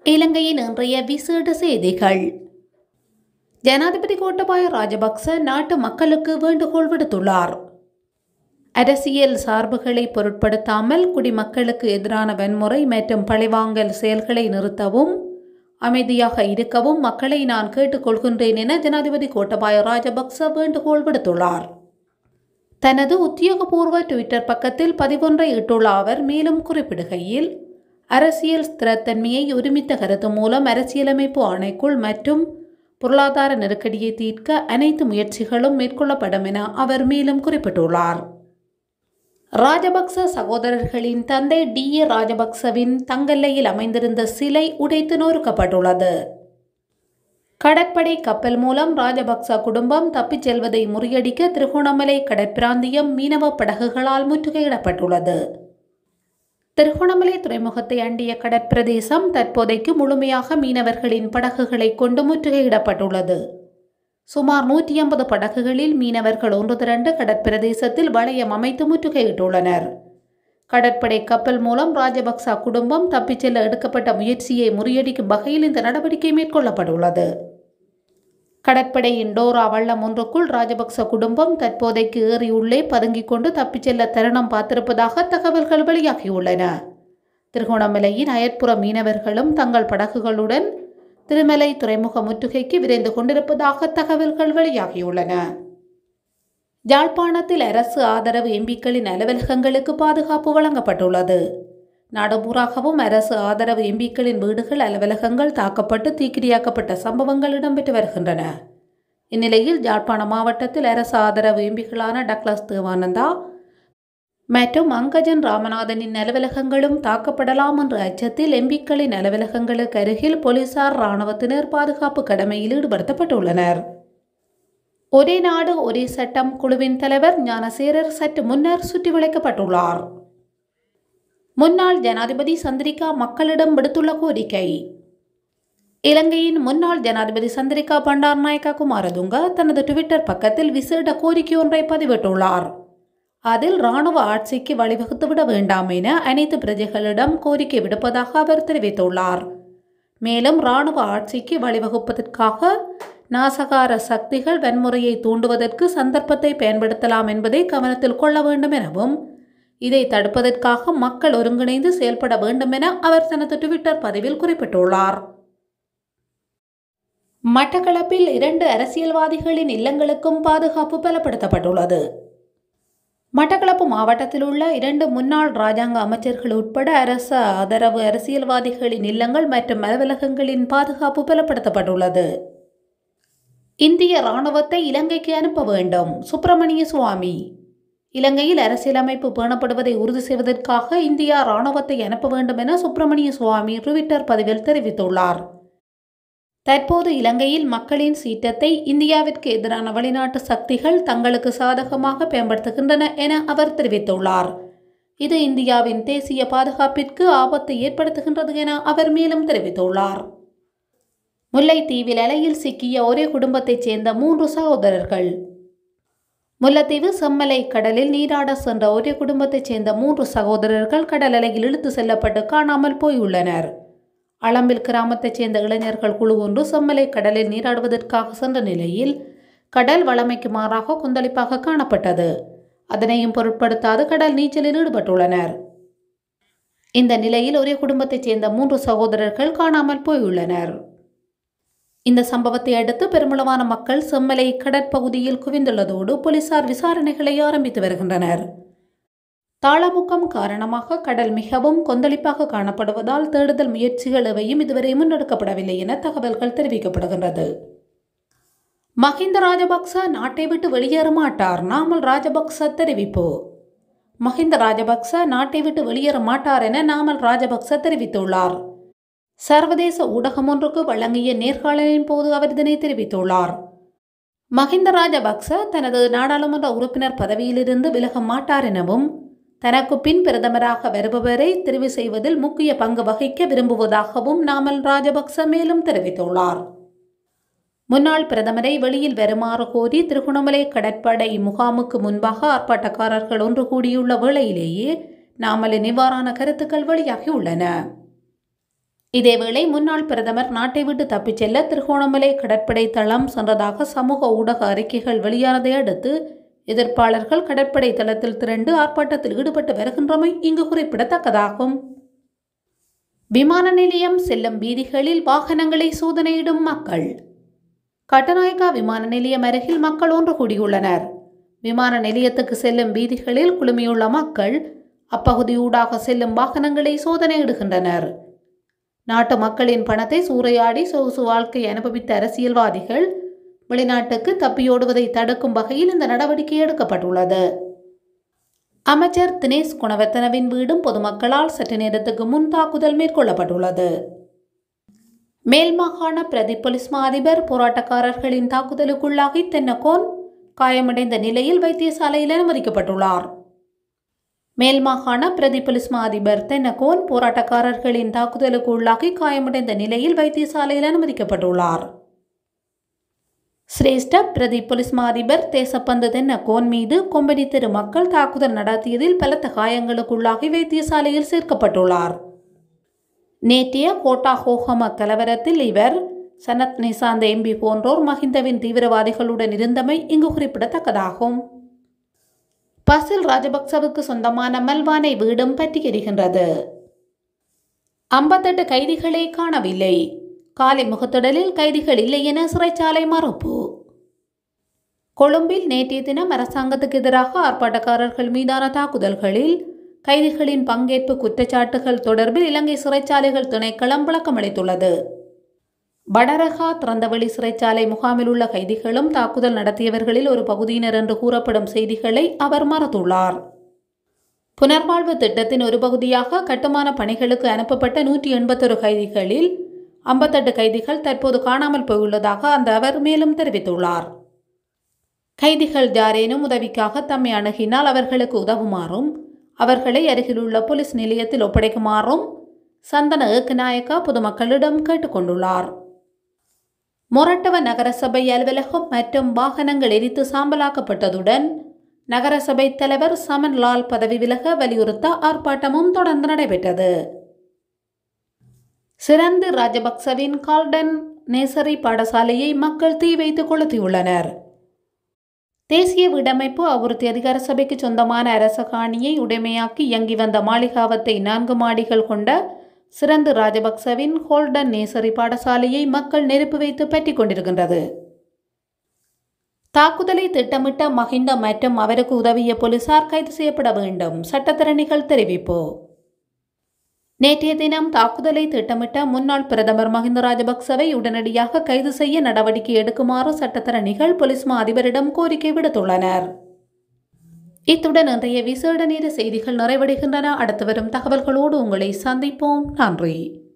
இலங்கையின் இன்றைய விசேட செய்திகள் ஜனாதிபதி கோட்டபாய ராஜபக்ச நாட்டு மக்களுக்கு வேண்டுகோள் விடுத்துள்ளார் அரசியல் சார்புகளை பொருட்படுத்தாமல் குடிமக்களுக்கு எதிரான வன்முறை மற்றும் பழிவாங்கல் செயல்களை நிறுத்தவும் அமைதியாக இருக்கவும் மக்களை நான் கேட்டுக்கொள்கின்றேன் என ஜனாதிபதி கோட்டபாய ராஜபக்ச வேண்டுகோள் விடுத்துள்ளார் தனது உத்தியோகபூர்வ ட்விட்டர் பக்கத்தில் பதிவொன்றை இட்டுள்ள அவர் மேலும் குறிப்பிடுகையில் அரசியல் ஸ்திரத்தன்மையை ஒருமித்த கருத்து மூலம் அரசியலமைப்பு ஆணைக்குள் மற்றும் பொருளாதார நெருக்கடியை தீர்க்க அனைத்து முயற்சிகளும் மேற்கொள்ளப்படும் என அவர் மேலும் குறிப்பிட்டுள்ளார் ராஜபக்ச சகோதரர்களின் தந்தை டி ஏ ராஜபக்சவின் தங்கல்லையில் அமைந்திருந்த சிலை உடைத்து நொறுக்கப்பட்டுள்ளது கடற்படை கப்பல் மூலம் ராஜபக்ச குடும்பம் தப்பிச் செல்வதை முறியடிக்க திருகோணமலை கடற்பிராந்தியம் மீனவ படகுகளால் முற்றுகையிடப்பட்டுள்ளது திருகோணமலை துறைமுகத்தை அண்டிய கடற்பிரதேசம் தற்போதைக்கு முழுமையாக மீனவர்களின் படகுகளை கொண்டு முற்றுகையிடப்பட்டுள்ளது சுமார் நூற்றி ஐம்பது படகுகளில் மீனவர்கள் ஒன்று திரண்டு கடற்பிரதேசத்தில் வளையம் அமைத்து முற்றுகையிட்டுள்ளனர் கடற்படை கப்பல் மூலம் ராஜபக்ச குடும்பம் தப்பிச் செல்ல எடுக்கப்பட்ட முயற்சியை முறியடிக்கும் வகையில் இந்த நடவடிக்கை மேற்கொள்ளப்பட்டுள்ளது கடற்படையின் டோரா வள்ளம் ஒன்றுக்குள் ராஜபக்ச குடும்பம் தற்போதைக்கு ஏறியுள்ளே பதுங்கிக் கொண்டு தப்பிச் செல்ல தருணம் பார்த்திருப்பதாக தகவல்கள் வெளியாகியுள்ளன திருகோணமலையின் அயற்புற மீனவர்களும் தங்கள் படகுகளுடன் திருமலை துறைமுக முற்றுகைக்கு விரைந்து கொண்டிருப்பதாக தகவல்கள் வெளியாகியுள்ளன யாழ்ப்பாணத்தில் அரசு ஆதரவு எம்பிக்களின் அலுவலகங்களுக்கு பாதுகாப்பு வழங்கப்பட்டுள்ளது நாடுபூராகவும் அரசு ஆதரவு எம்பிக்களின் வீடுகள் அலுவலகங்கள் தாக்கப்பட்டு தீக்கிரியாக்கப்பட்ட சம்பவங்கள் இடம்பெற்று வருகின்றன இந்நிலையில் யாழ்ப்பாண மாவட்டத்தில் அரசு ஆதரவு எம்பிக்களான டக்ளஸ் தேவானந்தா மற்றும் அங்கஜன் ராமநாதனின் அலுவலகங்களும் தாக்கப்படலாம் என்ற அச்சத்தில் எம்பிக்களின் அலுவலகங்களுக்கு அருகில் போலீசார் இராணுவத்தினர் பாதுகாப்பு கடமையில் ஈடுபடுத்தப்பட்டுள்ளனர் ஒரே நாடு ஒரே சட்டம் குழுவின் தலைவர் ஞானசேரர் சற்று முன்னர் சுற்றி வளைக்கப்பட்டுள்ளார் முன்னாள் ஜனாதிபதி சந்திரிகா மக்களிடம் விடுத்துள்ள கோரிக்கை இலங்கையின் முன்னாள் ஜனாதிபதி சந்திரிகா பண்டார்நாயக்கா குமாரதுங்க தனது டுவிட்டர் பக்கத்தில் விசேட கோரிக்கை ஒன்றை பதிவிட்டுள்ளார் அதில் இராணுவ ஆட்சிக்கு வழிவகுத்துவிட வேண்டாம் என அனைத்து பிரஜைகளிடம் கோரிக்கை விடுப்பதாக அவர் தெரிவித்துள்ளார் மேலும் இராணுவ ஆட்சிக்கு வழிவகுப்பதற்காக நாசகார சக்திகள் வன்முறையை தூண்டுவதற்கு சந்தர்ப்பத்தை பயன்படுத்தலாம் என்பதை கவனத்தில் கொள்ள வேண்டும் எனவும் இதை தடுப்பதற்காக மக்கள் ஒருங்கிணைந்து செயல்பட வேண்டும் என அவர் தனது டுவிட்டர் பதிவில் குறிப்பிட்டுள்ளார் மட்டக்களப்பில் இரண்டு அரசியல்வாதிகளின் இல்லங்களுக்கும் பாதுகாப்பு பலப்படுத்தப்பட்டுள்ளது மட்டக்களப்பு மாவட்டத்தில் உள்ள இரண்டு முன்னாள் ராஜாங்க அமைச்சர்கள் உட்பட அரசு ஆதரவு அரசியல்வாதிகளின் இல்லங்கள் மற்றும் அலுவலகங்களின் பாதுகாப்பு பலப்படுத்தப்பட்டுள்ளது இந்திய இராணுவத்தை இலங்கைக்கு அனுப்ப வேண்டும் சுப்பிரமணிய சுவாமி இலங்கையில் அரசியலமைப்பு பேணப்படுவதை உறுதி செய்வதற்காக இந்தியா இராணுவத்தை அனுப்ப வேண்டும் என சுப்பிரமணிய சுவாமி ட்விட்டர் பதிவில் தெரிவித்துள்ளார் தற்போது இலங்கையில் மக்களின் சீற்றத்தை இந்தியாவிற்கு எதிரான வெளிநாட்டு சக்திகள் தங்களுக்கு சாதகமாக பயன்படுத்துகின்றன என அவர் தெரிவித்துள்ளார் இது இந்தியாவின் தேசிய பாதுகாப்பிற்கு ஆபத்தை ஏற்படுத்துகின்றது என அவர் மேலும் தெரிவித்துள்ளார் முல்லைத்தீவில் அலையில் சிக்கிய ஒரே குடும்பத்தைச் சேர்ந்த மூன்று சகோதரர்கள் முல்லைத்தீவு செம்மலை கடலில் நீராட சென்ற ஒரே குடும்பத்தைச் சேர்ந்த மூன்று சகோதரர்கள் கடல் அலையில் இழுத்து செல்லப்பட்டு காணாமல் போயுள்ளனர் அளம்பில் கிராமத்தைச் சேர்ந்த இளைஞர்கள் குழு ஒன்று செம்மலை கடலில் நீராடுவதற்காக சென்ற நிலையில் கடல் வளமைக்கு மாறாக கொந்தளிப்பாக காணப்பட்டது அதனையும் பொருட்படுத்தாது கடல் நீச்சலில் ஈடுபட்டுள்ளனர் இந்த நிலையில் ஒரே குடும்பத்தைச் சேர்ந்த மூன்று சகோதரர்கள் காணாமல் போயுள்ளனர் இந்த சம்பவத்தை அடுத்து பெருமளவான மக்கள் செம்மலை கடற்பகுதியில் குவிந்துள்ளதோடு போலீசார் விசாரணைகளை ஆரம்பித்து வருகின்றனர் தாளமுக்கம் காரணமாக கடல் மிகவும் கொந்தளிப்பாக காணப்படுவதால் தேடுதல் முயற்சிகள் எவையும் இதுவரை முன்னெடுக்கப்படவில்லை என தகவல்கள் தெரிவிக்கப்படுகின்றது மஹிந்த ராஜபக்ச நாட்டை விட்டு வெளியேற மாட்டார் நாமல் ராஜபக்ச தெரிவிப்பு மஹிந்த ராஜபக்ச நாட்டை விட்டு வெளியேற மாட்டார் என நாமல் ராஜபக்ச தெரிவித்துள்ளார் சர்வதேச ஊடகம் ஒன்றுக்கு வழங்கிய நேர்காணலின் போது அவர் இதனை தெரிவித்துள்ளார் மஹிந்த ராஜபக்ச தனது நாடாளுமன்ற உறுப்பினர் பதவியிலிருந்து விலக மாட்டார் எனவும் தனக்கு பின் பிரதமராக வருபவரை தெரிவு செய்வதில் முக்கிய பங்கு வகிக்க விரும்புவதாகவும் நாமல் ராஜபக்ச மேலும் தெரிவித்துள்ளார் முன்னாள் பிரதமரை வெளியில் வருமாறு கோரி திருகோணமலை கடற்படை முகாமுக்கு முன்பாக ஆர்ப்பாட்டக்காரர்கள் ஒன்று கூடியுள்ள வேளையிலேயே நாமலின் இவ்வாறான கருத்துக்கள் வெளியாகியுள்ளன இதேவேளை முன்னாள் பிரதமர் நாட்டை விட்டு தப்பிச் செல்ல திருகோணமலை கடற்படை தளம் சென்றதாக சமூக ஊடக அறிக்கைகள் வெளியானதை அடுத்து எதிர்ப்பாளர்கள் கடற்படை தளத்தில் திரண்டு ஆர்ப்பாட்டத்தில் ஈடுபட்டு வருகின்றமை இங்கு குறிப்பிடத்தக்கதாகும் விமான நிலையம் செல்லும் வீதிகளில் வாகனங்களை சோதனையிடும் மக்கள் கட்டநாயக்கா விமான நிலையம் அருகில் மக்கள் ஒன்று கூடியுள்ளனர் விமான நிலையத்துக்கு செல்லும் வீதிகளில் குழுமியுள்ள மக்கள் அப்பகுதியூடாக செல்லும் வாகனங்களை சோதனையிடுகின்றனர் நாட்டு மக்களின் பணத்தை சூறையாடி சொகுசு வாழ்க்கை அனுபவித்த அரசியல்வாதிகள் வெளிநாட்டுக்கு தப்பியோடுவதை தடுக்கும் வகையில் இந்த நடவடிக்கை எடுக்கப்பட்டுள்ளது அமைச்சர் தினேஷ் குணவர்த்தனவின் வீடும் பொதுமக்களால் சற்று நேரத்துக்கு முன் தாக்குதல் மேற்கொள்ளப்பட்டுள்ளது மேல் மாகாண பிரதி போலீஸ் மா அதிபர் போராட்டக்காரர்களின் தாக்குதலுக்குள்ளாகி தென்னகோன் காயமடைந்த நிலையில் வைத்தியசாலையில் அனுமதிக்கப்பட்டுள்ளார் மேல் மாகாண பிரதி போலீஸ் மா அதிபர் தென்னகோன் போராட்டக்காரர்களின் தாக்குதலுக்கு உள்ளாகி காயமடைந்த நிலையில் வைத்தியசாலையில் அனுமதிக்கப்பட்டுள்ளார் சிரேஷ்ட பிரதி போலீஸ் மா அதிபர் தேசப்பந்து தென்னகோன் மீது கொம்பனி தெரு மக்கள் தாக்குதல் நடத்தியதில் பலத்த காயங்களுக்குள்ளாகி வைத்தியசாலையில் சேர்க்கப்பட்டுள்ளார் நேற்றைய கோட்டா ஹோஹம கலவரத்தில் இவர் சனத் நிசாந்த எம்பி போன்றோர் மஹிந்தவின் தீவிரவாதிகளுடன் இருந்தமை இங்கு குறிப்பிடத்தக்கதாகும் பசில் ராஜபக்சவுக்கு சொந்தமான மல்வானை வீடும் பற்றி எரிகின்றது ஐம்பத்தெட்டு கைதிகளை காணவில்லை காலை முகத்திடலில் கைதிகள் இல்லை என சிறைச்சாலை மறுப்பு கொழும்பில் நேற்றைய தினம் அரசாங்கத்துக்கு எதிராக ஆர்ப்பாட்டக்காரர்கள் மீதான தாக்குதல்களில் கைதிகளின் பங்கேற்பு குற்றச்சாட்டுகள் தொடர்பில் இலங்கை சிறைச்சாலைகள் திணைக்களம் விளக்கமளித்துள்ளது வடரகா திறந்தவெளி சிறைச்சாலை முகாமில் உள்ள கைதிகளும் தாக்குதல் நடத்தியவர்களில் ஒரு பகுதியினர் என்று கூறப்படும் செய்திகளை அவர் மறுத்துள்ளார் புனர்வாழ்வு திட்டத்தின் ஒரு பகுதியாக கட்டுமான பணிகளுக்கு அனுப்பப்பட்ட நூற்றி எண்பத்தொரு கைதிகளில் ஐம்பத்தெட்டு கைதிகள் தற்போது காணாமல் போயுள்ளதாக அந்த அவர் மேலும் தெரிவித்துள்ளார் கைதிகள் யாரேனும் உதவிக்காக தம்மை அணுகினால் அவர்களுக்கு உதவுமாறும் அவர்களை அருகிலுள்ள போலீஸ் நிலையத்தில் ஒப்படைக்குமாறும் சந்தன ஏக்கநாயக்கா பொதுமக்களிடம் கேட்டுக்கொண்டுள்ளார் மொரட்டவ நகரசபை அலுவலகம் மற்றும் வாகனங்கள் எரித்து சாம்பலாக்கப்பட்டதுடன் நகரசபை தலைவர் சமன்லால் பதவி விலக வலியுறுத்த ஆர்ப்பாட்டமும் தொடர்ந்து நடைபெற்றது சிறந்து ராஜபக்சவின் கால்டன் நேசரி பாடசாலையை மக்கள் தீ வைத்து கொளுத்தியுள்ளனர் தேசிய வீடமைப்பு அபிவிருத்தி அதிகார சபைக்கு சொந்தமான அரச காணியை உடைமையாக்கி இயங்கி வந்த மாளிகாவத்தை நான்கு மாடிகள் கொண்ட சிறந்து ராஜபக்சவின் ஹோல்டன் நேசரி பாடசாலையை மக்கள் நெருப்பு வைத்து பற்றி கொண்டிருக்கின்றது தாக்குதலை திட்டமிட்ட மஹிந்த மற்றும் அவருக்கு உதவிய போலீசார் கைது செய்யப்பட வேண்டும் சட்டத்தரணிகள் தெரிவிப்பு நேற்றைய தினம் தாக்குதலை திட்டமிட்ட முன்னாள் பிரதமர் மஹிந்த ராஜபக்சவை உடனடியாக கைது செய்ய நடவடிக்கை எடுக்குமாறு சட்டத்தரணிகள் போலீஸ் மா அதிபரிடம் கோரிக்கை விடுத்துள்ளனர் இத்துடன் இன்றைய விசேட நேர செய்திகள் நிறைவடைகின்றன அடுத்து வரும் தகவல்களோடு உங்களை சந்திப்போம் நன்றி